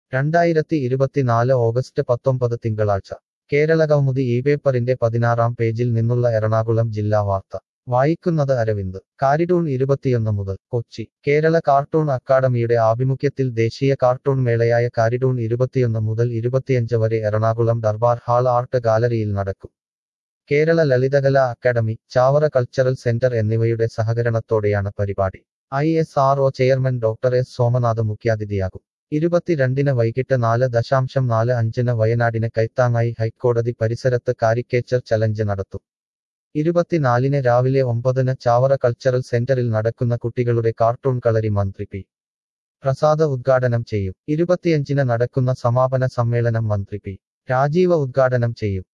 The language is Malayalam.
രണ്ടായിരത്തി ഇരുപത്തിനാല് ഓഗസ്റ്റ് പത്തൊമ്പത് തിങ്കളാഴ്ച കേരളകൗമുദി ഈ പേപ്പറിന്റെ പതിനാറാം പേജിൽ നിന്നുള്ള എറണാകുളം ജില്ലാ വാർത്ത വായിക്കുന്നത് അരവിന്ദ് കാരിഡൂൺ ഇരുപത്തിയൊന്ന് മുതൽ കൊച്ചി കേരള കാർട്ടൂൺ അക്കാദമിയുടെ ആഭിമുഖ്യത്തിൽ ദേശീയ കാർട്ടൂൺ മേളയായ കാരിഡൂൺ ഇരുപത്തിയൊന്ന് മുതൽ ഇരുപത്തിയഞ്ച് വരെ എറണാകുളം ദർബാർ ഹാൾ ആർട്ട് ഗാലറിയിൽ നടക്കും Kerala Lalithakala academy Chavara cultural centre എന്നിവയുടെ സഹകരണത്തോടെയാണ് പരിപാടി I S R O chairman doctor S Somanath മുഖ്യാതിഥിയാകും ഇരുപത്തിരണ്ടിന് വൈകിട്ട് നാല് ദശാംശം നാല് അഞ്ചിന് വയനാടിന് കൈത്താങ്ങായി ഹൈക്കോടതി പരിസരത്ത് കാരിക്കേച്ചർ ചലഞ്ച് നടത്തും ഇരുപത്തിനാലിന് രാവിലെ ഒമ്പതിന് ചാവറ കൾച്ചറൽ സെന്ററിൽ നടക്കുന്ന കുട്ടികളുടെ കാർട്ടൂൺ കളരി മന്ത്രി പി പ്രസാദ് ഉദ്ഘാടനം ചെയ്യും ഇരുപത്തിയഞ്ചിന് നടക്കുന്ന സമാപന സമ്മേളനം മന്ത്രി പി രാജീവ ഉദ്ഘാടനം ചെയ്യും